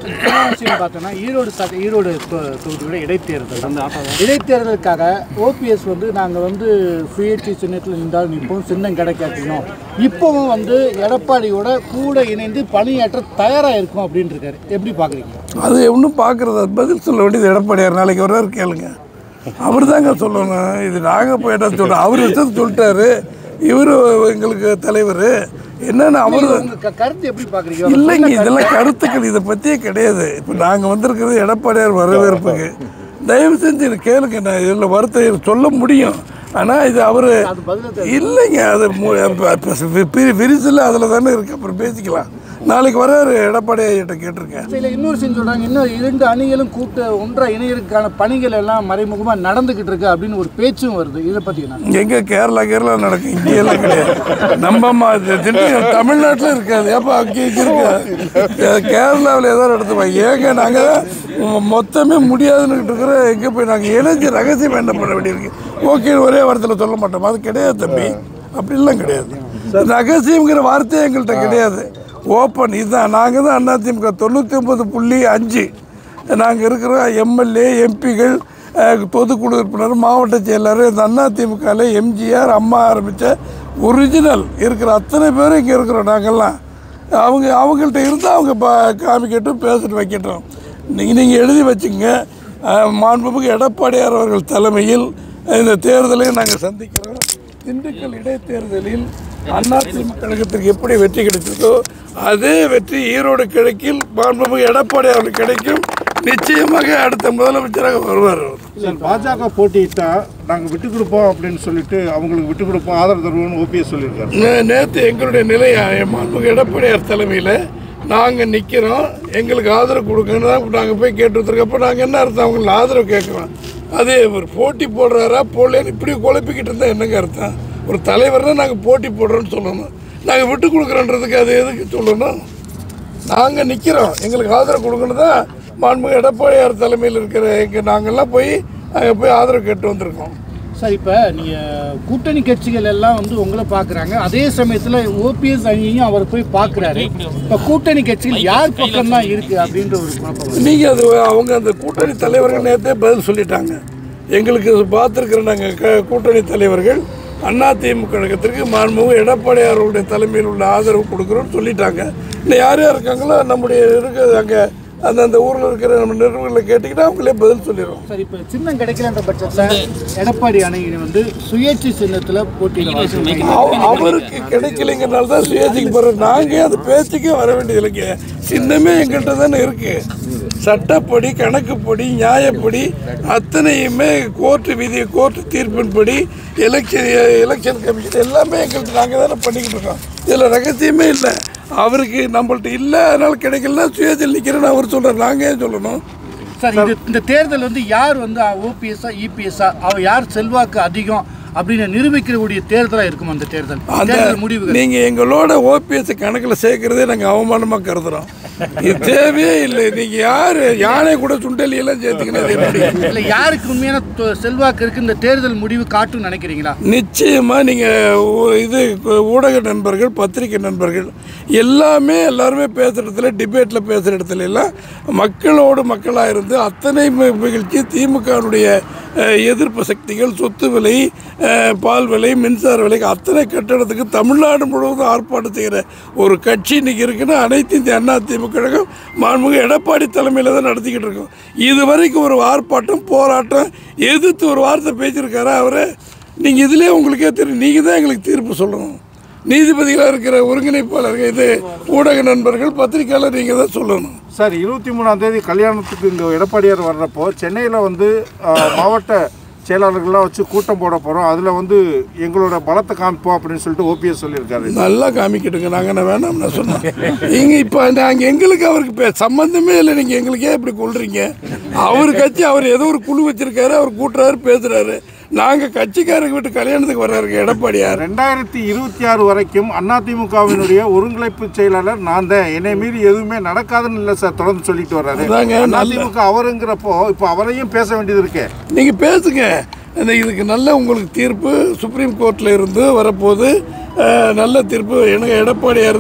இன்னொரு விஷயம் பார்த்தோன்னா ஈரோடு சட்ட ஈரோடு தொ- தொகுதியோட இடைத்தேர்தல் இடைத்தேர்தலுக்காக ஓபிஎஸ் வந்து நாங்கள் வந்து சுயேட்சை சின்னத்தில் நின்றால் நிற்போம் சின்னம் கிடைக்காட்டினோம் இப்போவும் வந்து எடப்பாடியோட கூட இணைந்து பணியாற்ற தயாராக இருக்கும் அப்படின்னு இருக்காரு எப்படி பார்க்குறீங்க அது ஒன்றும் பார்க்குறது பதில் சொல்ல வேண்டியது எடப்பாடியார் நாளைக்கு வர்றாரு கேளுங்க அவர் தாங்க சொல்லணும் இது நாங்கள் போயிட்டா சொல்கிறோம் அவர் விஷயத்தை சொல்லிட்டாரு இவர் எங்களுக்கு தலைவர் என்னென்ன அவர் உங்க க- கருத்து எப்படி பார்க்குறீங்க இல்லைங்க இதெல்லாம் கருத்துக்கள் இதை பற்றியே கிடையாது இப்போ நாங்கள் வந்திருக்கிறது எடப்பாடியார் வரவேற்புக்கு தயவு செஞ்சு இதை கேளுங்க நான் இதில் வருத்தம் சொல்ல முடியும் ஆனால் இது அவர் அது பதில் இல்லைங்க அது மு- அப்ப- அப்ப வி- விரிசல் அதில் தானே இருக்குது அப்புறம் பேசிக்கலாம் நாளைக்கு வராரு எடப்பாடி ஐயாட்ட கேட்டிருக்கேன் இதில் இன்னொரு விஷயம் சொல்கிறாங்க இன்னும் இரண்டு அணிகளும் கூட்ட ஒன்றா இணையறதுக்கான பணிகள் எல்லாம் மறைமுகமாக நடந்துக்கிட்டு இருக்கு அப்படின்னு ஒரு பேச்சும் வருது இதை பற்றி என்ன எங்கே கேரளா கேரளா நடக்கும் இங்கேயெல்லாம் கிடையாது நம்ம மா- இது திண்டுக்கல் தமிழ்நாட்டில் இருக்காது ஏப்பா அங்கே இங்கே இருக்காது கேரளாவில் ஏதோ நடத்துவாங்க ஏங்க நாங்கள் மொத்தமே முடியாதுன்னு இருக்கிற எங்கே போய் நாங்கள் இணைஞ்சு ரகசியம் என்ன பண்ண வேண்டியிருக்கு ஓகே ஒரே வாரத்தில் சொல்ல மாட்டோம் அது கிடையாது தம்பி அப்படிலாம் கிடையாது ரகசியங்கிற வார்த்தையே எங்கள்கிட்ட கிடையாது ஓப்பன் இதுதான் நாங்கள் தான் அதிமுக தொண்ணூற்றி ஒம்பது புள்ளி அஞ்சு நாங்கள் இருக்கிறோம் எம்எல்ஏ எம்பிகள் பொதுக்குழு உறுப்பினர் மாவட்ட செயலாளர் இந்த அதிமுகவில் எம்ஜிஆர் அம்மா ஆரம்பித்த ஒரிஜினல் இருக்கிற அத்தனை பேரும் இங்கே இருக்கிறோம் நாங்கள்லாம் அவங்க அவங்கள்ட்ட இருந்தால் அவங்க பா காமிக்கட்டும் பேசிட்டு வைக்கட்டும் நீங்கள் நீங்கள் எழுதி வச்சுங்க அஹ், மாண்புமிகு எடப்பாடியார் அவர்கள் தலைமையில் இந்த தேர்தலை நாங்கள் சந்திக்கிறோம் திண்டுக்கல் இடைத்தேர்தலில் அதிமுக கழகத்திற்கு எப்படி வெற்றி கிடைச்சதோ அதே வெற்றி ஈரோடு கிழக்கில் மாண்புமிகு எடப்பாடி அவருக்கு கிடைக்கும் நிச்சயமாக அடுத்த முதலமைச்சராக வருவார் அவர். இல்லை பாஜக போட்டியிட்டா நாங்கள் விட்டு கொடுப்போம் அப்படின்னு சொல்லிட்டு அவங்களுக்கு விட்டு கொடுப்போம் ஆதரவு தருவோம்னு ஓபிஎஸ் சொல்லியிருக்காரு நே- நேத்து எங்களுடைய நிலை மாண்புமிகு எடப்பாடியார் தலைமையில் நாங்கள் நிற்கிறோம் எங்களுக்கு ஆதரவு கொடுக்கணும் தான் நாங்கள் போய் கேட்டு வந்திருக்கோம் அப்போ நாங்கள் என்ன அர்த்தம் அவங்களுக்கு ஆதரவு கேட்குறோம் அதே ஒரு போட்டி போடுறாரா போடலன்னு இப்படி குழப்பிக்கிட்டு இருந்தால் என்னங்க அர்த்தம் ஒரு தலைவர்னா நாங்கள் போட்டி போடுறோன்னு சொல்லணும் நாங்கள் விட்டு கொடுக்குறோன்றதுக்கு அது எதுக்கு சொல்லணும் நாங்கள் நிற்கிறோம் எங்களுக்கு ஆதரவு கொடுக்கணும் தான் மாண்புமிகு எடப்பாடியார் தலைமையில் இருக்கிற எங்கள் நாங்கள்லாம் போய் அங்கே போய் ஆதரவு கேட்டு வந்திருக்கோம் சார் இப்போ நீங்கள் கூட்டணி கட்சிகள் எல்லாம் வந்து உங்களை பார்க்குறாங்க அதே சமயத்தில் ஓபிஎஸ் அணியையும் அவர் போய் பார்க்குறாரு இப்போ கூட்டணி கட்சிகள் யார் பக்கம் தான் இருக்குது அப்படின்ற ஒரு குழப்பம் வருது. நீங்கள் அது அவங்க அந்த கூட்டணி தலைவர்கள் நேற்றே பதில் சொல்லிட்டாங்க எங்களுக்கு பார்த்துருக்கிற நாங்கள் க கூட்டணி தலைவர்கள் அதிமுக கழகத்திற்கு மாண்புமிகு எடப்பாடியார் அவருடைய தலைமையில் உள்ள ஆதரவு கொடுக்குறோன்னு சொல்லிட்டாங்க இன்னும் யார் யார் இருக்காங்களோ நம்முடைய இருக்கிற அங்கே அந்தந்த ஊரில் இருக்கிற நம்ம நிறுவனங்களை கேட்டிங்கன்னா அவங்களே பதில் சொல்லிடுவோம் சார் இப்போ சின்னம் கிடைக்கலன்ற பட்சத்தில் எடப்பாடி அணியினை வந்து சுயேட்சை சின்னத்தில் போட்டியிட அவ- அவருக்கு கிடைக்கலைங்கிறனால தான் சுயேட்சைக்கு போகிறோம் நாங்கள் அது பேச்சுக்கே வர வேண்டியது இல்லைங்க சின்னமே எங்கள்கிட்ட தானே இருக்கு சட்டப்படி கணக்குப்படி நியாயப்படி அத்தனையுமே கோர்ட்டு விதி கோர்ட்டு தீர்ப்பின்படி எலெக்ஷன் எலெக்ஷன் கமிஷன் எல்லாமே எங்கள்கிட்ட நாங்கள் தானே பண்ணிக்கிட்டு இருக்கோம் இதில் ரகசியமே இல்லை அவருக்கு நம்மள்ட்ட இல்லை அதனால கிடைக்கலன்னா சுயேட்சை நிற்கிறேன்னு அவர் சொல்கிறார் நாங்கள் ஏன் சொல்லணும் சார் இது இந்த தேர்தல் வந்து யார் வந்து ஓபிஎஸ்ஸா இபிஎஸ்ஸா அவர் யார் செல்வாக்கு அதிகம் அப்படின்னு நிரூபிக்கக்கூடிய தேர்தலாக இருக்கும் அந்த தேர்தல் அந்த தேர்தல் முடிவுகள் நீங்க எங்களோட ஓபிஎஸ் கணக்குல சேர்க்கறதே நாங்க அவமானமா கருதுறோம் இது தேவையே இல்லை நீங்க யாரு யானை கூட சுண்டலி எல்லாம் சேர்த்துக்கினது எப்படி இல்லை யாருக்கு உண்மையான தொ- செல்வாக்கு இருக்கு இந்த தேர்தல் முடிவு காட்டும்னு நினைக்கிறீங்களா நிச்சயமா நீங்க ஊ- இது ஊடக நண்பர்கள் பத்திரிகை நண்பர்கள் எல்லாமே எல்லாருமே பேசுற இடத்துல டிபேட்ல பேசுற இடத்துல எல்லாம் மக்களோடு மக்களாக இருந்து அத்தனை மி- நிகழ்ச்சி திமுகவுடைய எதிர்ப்பு சக்திகள் சொத்து விலை அஹ், பால் விலை மின்சார விலை அத்தனை கட்டடத்துக்கு தமிழ்நாடு முழுவதும் ஆர்ப்பாட்டம் செய்கிற ஒரு கட்சி இன்னைக்கு இருக்குன்னா அனைத்து இந்திய அண்ணா திமுக கழகம் மாண்புமிகு எடப்பாடி தலைமையில் தான் நடத்திக்கிட்டு இருக்கோம் இது வரைக்கும் ஒரு ஆர்ப்பாட்டம் போராட்டம் எதிர்த்து ஒரு வார்த்தை பேசியிருக்காரா அவரு நீங்கள் இதிலே உங்களுக்கே தெரியும் நீங்கள் தான் எங்களுக்கு தீர்ப்பு சொல்லணும் நீதிபதிகளாக இருக்கிற ஒருங்கிணைப்பாளர்கள் இது ஊடக நண்பர்கள் பத்திரிக்கையாளர் நீங்கள் தான் சொல்லணும் சார் இருபத்தி மூணாம் தேதி கல்யாணத்துக்கு இங்கே எடப்பாடியார் வர்றப்போ சென்னையில் வந்து ஆஹ், மாவட்ட செயலாளர்கள்லாம் வச்சு கூட்டம் போட போகிறோம் அதில் வந்து எங்களோட பலத்தை காமிப்போம் அப்படின்னு சொல்லிட்டு ஓபிஎஸ் சொல்லியிருக்காரு நல்லா காமிக்கிட்டுங்க நாங்கள் என்ன வேணாம் நான் சொன்னோம் நீங்கள் இப்போ நாங்கள் எங்களுக்கு அவருக்கு பே சம்மந்தமே இல்லை நீங்கள் எங்களுக்கே இப்படி கொள்றீங்க அவர் கட்சி அவர் ஏதோ ஒரு குழு வச்சிருக்காரு அவர் கூட்டுறாரு பேசுகிறாரு நாங்கள் கட்சிக்காரங்க வீட்டு கல்யாணத்துக்கு வர்றாருங்க எடப்பாடியார் ரெண்டாயிரத்தி இருபத்தி ஆறு வரைக்கும் அதிமுகவினுடைய ஒருங்கிணைப்பு செயலாளர் நான் தான் என்னை மீறி எதுவுமே நடக்காதுன்னு இல்லை சார் தொடர்ந்து சொல்லிட்டு வர்றாரு அதாங்க, நல்ல- அதிமுக அவருங்கிறப்போ இப்போ அவரையும் பேச வேண்டியது இருக்கே நீங்கள் பேசுங்க இந்த இதுக்கு நல்ல உங்களுக்கு தீர்ப்பு சுப்ரீம் கோர்ட்டில் இருந்து வரப்போது அஹ், நல்ல தீர்ப்பு எனக்கு எடப்பாடியார் தான்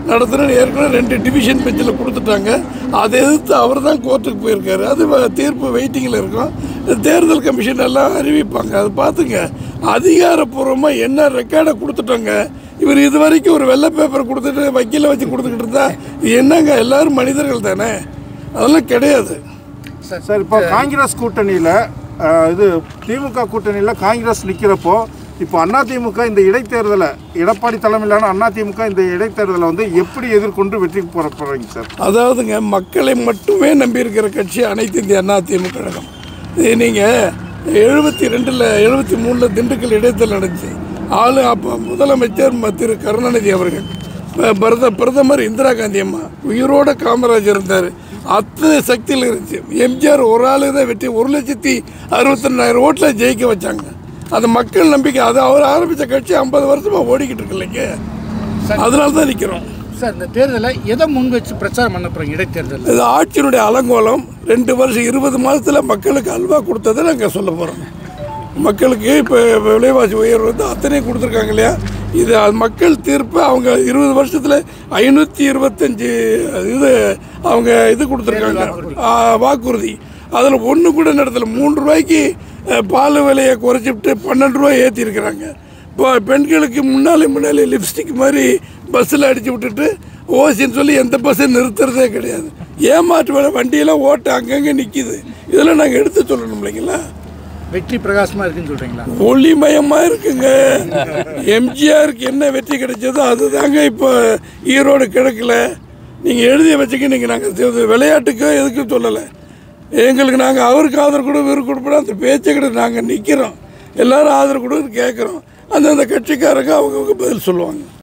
நடத்துகிறேன்னு ஏற்கனவே ரெண்டு டிவிஷன் பெஞ்சில் கொடுத்துட்டாங்க அதை எதிர்த்து அவர் தான் கோர்ட்டுக்கு போயிருக்காரு அது வ- தீர்ப்பு வெயிட்டிங்கில் இருக்கும் தேர்தல் கமிஷன் எல்லாம் அறிவிப்பாங்க அது பார்த்துங்க அதிகாரப்பூர்வமாக என்ன ரெக்கார்டை கொடுத்துட்டோங்க இவர் இது வரைக்கும் ஒரு வெள்ளை பேப்பர் கொடுத்துட்டு வக்கீலை வச்சு கொடுத்துக்கிட்டு இருந்தா இது என்னங்க எல்லாரும் மனிதர்கள் தானே அதெல்லாம் கிடையாது சார் இப்போ காங்கிரஸ் கூட்டணியில் இது திமுக கூட்டணியில் காங்கிரஸ் நிற்கிறப்போ இப்போ அதிமுக இந்த இடைத்தேர்தலை எடப்பாடி தலைமையிலான அதிமுக இந்த இடைத்தேர்தலை வந்து எப்படி எதிர்கொண்டு வெற்றி பெற போகிறீங்க சார் அதாவதுங்க மக்களை மட்டுமே நம்பியிருக்கிற கட்சி அனைத்து இந்திய அண்ணா திமுக கழகம் இது நீங்கள் எழுபத்தி ரெண்டில் எழுபத்தி மூணில் திண்டுக்கல் இடைத்தேர்தல் நடந்துச்சு ஆளு அப்போ முதலமைச்சர் ம- திரு கருணாநிதி அவர்கள் ப- பிரத பிரதமர் இந்திரா காந்தி அம்மா உயிரோட காமராஜர் இருந்தார் அத்தனை சக்தியில் இருந்துச்சு எம்ஜிஆர் ஒரு ஆளு தான் வெற்றி ஒரு லட்சத்தி அறுபத்தெண்டாயிரம் ஓட்டில் ஜெயிக்க வச்சாங்க அது மக்கள் நம்பிக்கை அது அவர் ஆரம்பித்த கட்சி ஐம்பது வருஷமாக ஓடிக்கிட்டு இருக்கு இல்லைங்க அதனால தான் நிற்கிறோம் சார் இந்த தேர்தலை எதை முன் வச்சு பிரச்சாரம் பண்ண போகிறீங்க இடைத்தேர்தல் இது ஆட்சியினுடைய அலங்கோலம் ரெண்டு வருஷம் இருபது மாதத்தில் மக்களுக்கு அல்வா கொடுத்ததை நாங்கள் சொல்ல போகிறோம் மக்களுக்கு இப்போ விலைவாசி உயர்வு வந்து அத்தனையும் கொடுத்துருக்காங்க இல்லையா இது அது மக்கள் தீர்ப்பு அவங்க இருபது வருஷத்தில் ஐநூற்றி இருபத்தஞ்சி இது அவங்க இது கொடுத்துருக்காங்க ஆ, வாக்குறுதி அதில் ஒன்று கூட நடத்தல மூன்று ரூபாய்க்கு அஹ், பால் விலையை குறைச்சிவிட்டு பன்னெண்டு ரூபாய் ஏற்றிருக்கிறாங்க இப்போ பெண்களுக்கு முன்னாலே முன்னாலே லிப்ஸ்டிக் மாதிரி பஸ்ஸில் அடித்து விட்டுட்டு ஓசின்னு சொல்லி எந்த பஸ்ஸையும் நிறுத்துறதே கிடையாது ஏமாற்று வேலை வண்டியெல்லாம் ஓட்ட அங்கங்கே நிற்கிது இதெல்லாம் நாங்கள் எடுத்து சொல்லணும் இல்லைங்களா வெற்றி பிரகாசமாக இருக்குன்னு சொல்கிறீங்களா ஒளிமயமாக இருக்குங்க எம்ஜிஆருக்கு என்ன வெற்றி கிடைச்சதோ அதுதாங்க இப்போ ஈரோடு கிழக்கில் நீங்கள் எழுதி வச்சுக்க நீங்கள் நாங்கள் விளையாட்டுக்கோ எதுக்கும் சொல்லலை எங்களுக்கு நாங்கள் அவருக்கு ஆதரவு கொடு இவருக்கு கொடுப்போம் அந்த பேச்சை கிட்ட நாங்கள் நிற்கிறோம் எல்லாரும் ஆதரவு கொடுன்னு கேட்குறோம் அந்தந்த கட்சிக்காரங்க அவங்கவுங்க பதில் சொல்லுவாங்க